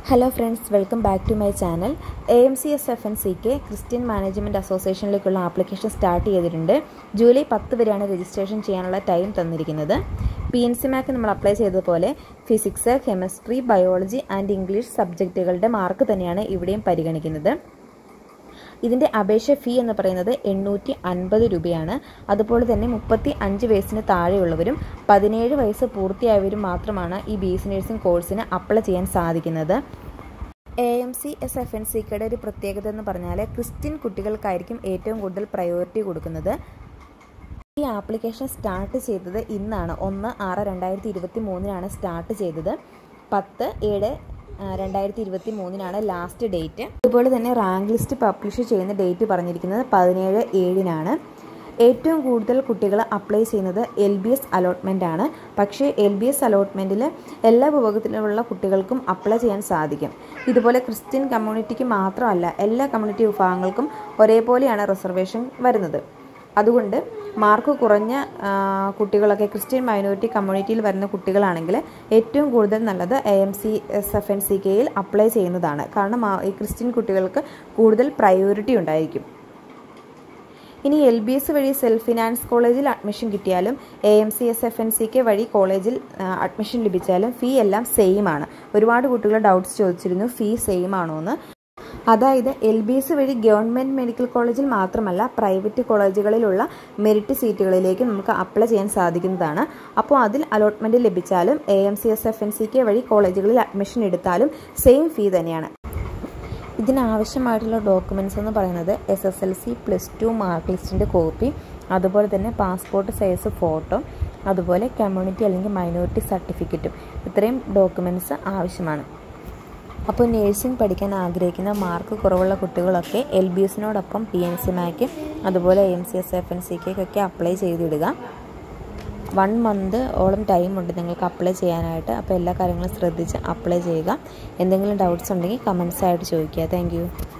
hello friends welcome back to my channel A M C S F N C K Christian management അസോസിയേഷനിലേക്കുള്ള application start ചെയ്തിട്ടുണ്ട് July പത്ത് വരെയാണ് registration ചെയ്യാനുള്ള time തന്നിരിക്കുന്നത് P N C മാക്ക് നമ്മൾ apply ചെയ്തതുപോലെ physics chemistry biology and English സബ്ജക്റ്റുകളുടെ mark തന്നെയാണ് ഇവിടെയും പരിഗണിക്കുന്നത് ഇതിൻ്റെ അപേക്ഷ ഫീ എന്ന് പറയുന്നത് എണ്ണൂറ്റി അൻപത് രൂപയാണ് അതുപോലെ തന്നെ മുപ്പത്തി അഞ്ച് വയസ്സിന് താഴെയുള്ളവരും പതിനേഴ് വയസ്സ് പൂർത്തിയായവരും മാത്രമാണ് ഈ ബി എസ് നഴ്സിംഗ് കോഴ്സിന് അപ്ലൈ ചെയ്യാൻ സാധിക്കുന്നത് A M C S F N സിക്കയുടെ ഒരു പ്രത്യേകത എന്ന് പറഞ്ഞാൽ ക്രിസ്ത്യൻ കുട്ടികൾക്കായിരിക്കും ഏറ്റവും കൂടുതൽ പ്രയോറിറ്റി കൊടുക്കുന്നത് ഈ ആപ്ലിക്കേഷൻ സ്റ്റാർട്ട് ചെയ്തത് ഇന്നാണ് ഒന്ന് ആറ് രണ്ടായിരത്തി ഇരുപത്തി മൂന്നിനാണ് സ്റ്റാർട്ട് ചെയ്തത് പത്ത് ഏഴ് രണ്ടായിരത്തി ഇരുപത്തി മൂന്നിനാണ് ലാസ്റ്റ് ഡേറ്റ് അതുപോലെ തന്നെ റാങ്ക് ലിസ്റ്റ് പബ്ലിഷ് ചെയ്യുന്ന ഡേറ്റ് പറഞ്ഞിരിക്കുന്നത് പതിനേഴ് ഏഴിനാണ് ഏറ്റവും കൂടുതൽ കുട്ടികൾ അപ്ലൈ ചെയ്യുന്നത് എൽ ബി എസ് അലോട്ട്മെൻ്റ് ആണ് പക്ഷേ എൽ ബി എസ് അലോട്ട്മെൻറ്റിൽ എല്ലാ വിഭാഗത്തിലുള്ള കുട്ടികൾക്കും അപ്ലൈ ചെയ്യാൻ സാധിക്കും ഇതുപോലെ ക്രിസ്ത്യൻ കമ്മ്യൂണിറ്റിക്ക് മാത്രമല്ല എല്ലാ കമ്മ്യൂണിറ്റി വിഭാഗങ്ങൾക്കും ഒരേപോലെയാണ് റിസർവേഷൻ വരുന്നത് അതുകൊണ്ട് മാർക്ക് കുറഞ്ഞ കുട്ടികളൊക്കെ ക്രിസ്ത്യൻ മൈനോറിറ്റി കമ്മ്യൂണിറ്റിയിൽ വരുന്ന കുട്ടികളാണെങ്കിൽ ഏറ്റവും കൂടുതൽ നല്ലത് A M C S F N C കെയിൽ അപ്ലൈ ചെയ്യുന്നതാണ് കാരണം ഈ ക്രിസ്ത്യൻ കുട്ടികൾക്ക് കൂടുതൽ പ്രയോറിറ്റി ഉണ്ടായിരിക്കും ഇനി എൽ ബി എസ് വഴി സെൽഫ് ഫിനാൻസ് കോളേജിൽ അഡ്മിഷൻ കിട്ടിയാലും A M C S F N C K വഴി കോളേജിൽ അഡ്മിഷൻ ലഭിച്ചാലും ഫീ എല്ലാം സെയിം ആണ് ഒരുപാട് കുട്ടികൾ ഡൗട്ട്സ് ചോദിച്ചിരുന്നു ഫീ സെയിം ആണോ എന്ന് അതായത് എൽ ബി എസ് വഴി ഗവൺമെൻറ് മെഡിക്കൽ കോളേജിൽ മാത്രമല്ല പ്രൈവറ്റ് കോളേജുകളിലുള്ള മെറിറ്റ് സീറ്റുകളിലേക്ക് നമുക്ക് അപ്ലൈ ചെയ്യാൻ സാധിക്കുന്നതാണ് അപ്പോൾ അതിൽ അലോട്ട്മെൻറ്റ് ലഭിച്ചാലും A M C S F N C K വഴി കോളേജുകളിൽ അഡ്മിഷൻ എടുത്താലും സെയിം ഫീ തന്നെയാണ് ഇതിനാവശ്യമായിട്ടുള്ള ഡോക്യുമെൻറ്റ്സ് എന്ന് പറയുന്നത് S S L C plus two mark ലിസ്റ്റിൻ്റെ കോപ്പി അതുപോലെ തന്നെ പാസ്പോർട്ട് സൈസ് ഫോട്ടോ അതുപോലെ കമ്മ്യൂണിറ്റി അല്ലെങ്കിൽ മൈനോറിറ്റി സർട്ടിഫിക്കറ്റും ഇത്രയും ഡോക്യുമെൻറ്റ്സ് ആവശ്യമാണ് അപ്പോൾ നേഴ്സിംഗ് പഠിക്കാൻ ആഗ്രഹിക്കുന്ന മാർക്ക് കുറവുള്ള കുട്ടികളൊക്കെ എൽ ബി എസിനോടൊപ്പം പി എൻ സി മാക്ക് അതുപോലെ M C S F N C കെക്കൊക്കെ അപ്ലൈ ചെയ്തിടുക വൺ മന്ത് ഓളം ടൈമുണ്ട് നിങ്ങൾക്ക് അപ്ലൈ ചെയ്യാനായിട്ട് അപ്പോൾ എല്ലാ കാര്യങ്ങളും ശ്രദ്ധിച്ച് അപ്ലൈ ചെയ്യുക എന്തെങ്കിലും ഡൗട്ട്സ് ഉണ്ടെങ്കിൽ കമൻസ് ആയിട്ട് ചോദിക്കുക താങ്ക്